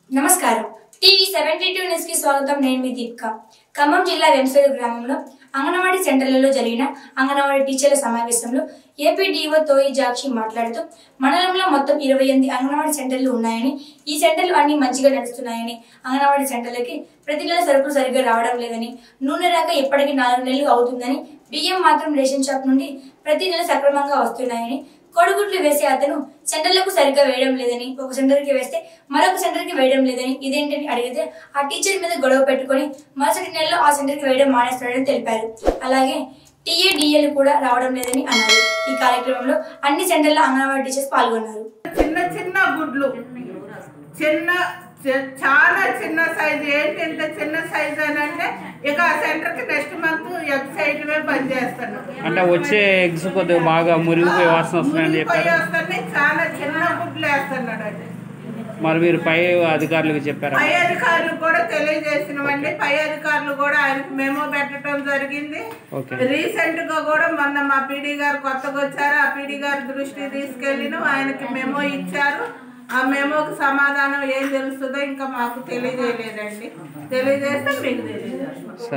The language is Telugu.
నమస్కారం టీవీ సెవెంటీ టూ న్యూస్ కి స్వాగతం నేను మీ దీపిక ఖమ్మం జిల్లా వెంసూరు గ్రామంలో అంగన్వాడీ సెంటర్లలో జరిగిన అంగన్వాడీ టీచర్ల సమావేశంలో ఏపీ డిఓ తోయి జాక్షి మాట్లాడుతూ మండలంలో మొత్తం ఇరవై ఎనిమిది అంగన్వాడీ సెంటర్లు ఉన్నాయని ఈ సెంటర్లు అన్ని మంచిగా నడుస్తున్నాయని అంగన్వాడీ సెంటర్లకి ప్రతి నెల సరుకులు సరిగ్గా రావడం లేదని నూనె రాక ఇప్పటికి నాలుగు నెలలు అవుతుందని బియ్యం మాత్రం రేషన్ షాప్ నుండి ప్రతి నెల సక్రమంగా వస్తున్నాయని కోడిగుడ్లు వేసే అతను సెంటర్లకు సరిగ్గా వేయడం లేదని ఒక సెంటర్కి వేస్తే మరొక సెంటర్కి వేయడం లేదని ఇదేంటని అడిగితే ఆ టీచర్ మీద గొడవ పెట్టుకొని మరుసటి నెలలో ఆ సెంటర్కి వేయడం మానేస్తాడని తెలిపారు అలాగే టీఏడిఏలు కూడా రావడం లేదని అన్నారు ఈ కార్యక్రమంలో అన్ని సెంటర్ల అంగన్వాడీ టీచర్స్ పాల్గొన్నారు చిన్న చిన్న గుడ్లు చిన్న చి- చాలా చిన్న సైజు ఏంటి ఇంత చిన్న సైజు అని అంటే ఇక ఆ సెంటర్కి నెక్స్ట్ మంత్ ఎగ్ సైడ్వే బంద్ చేస్తాను అంటే వచ్చే ఎగ్స్ కొద్దిగా బాగా మురిగిపోయి వాసన వస్తున్నాయని మునిగిపోయి చెప్పారు వస్తున్నాయి చాలా చిన్న గుడ్లు వేస్తున్నాడు అండి మరి మీరు పై అధికారులకు చెప్పారా పై అధికారులు కూడా తెలియజేసినవండి పై అధికారులు కూడా ఆయనకు మెమో పెట్టడం జరిగింది ఓకే రీసెంట్ గా కూడా మొన్న మా పీడీ గారు కొత్తగా వచ్చారు ఆ పీడీ గారి దృష్టి తీసుకెళ్ళిన ఆయనకి మెమో ఇచ్చారు ఆ మెమోకి సమాధానం ఏం తెలుస్తుందో ఇంకా మాకు తెలియజేయలేదండి తెలియజేస్తే మీకు తెలియజేస్తాం సరే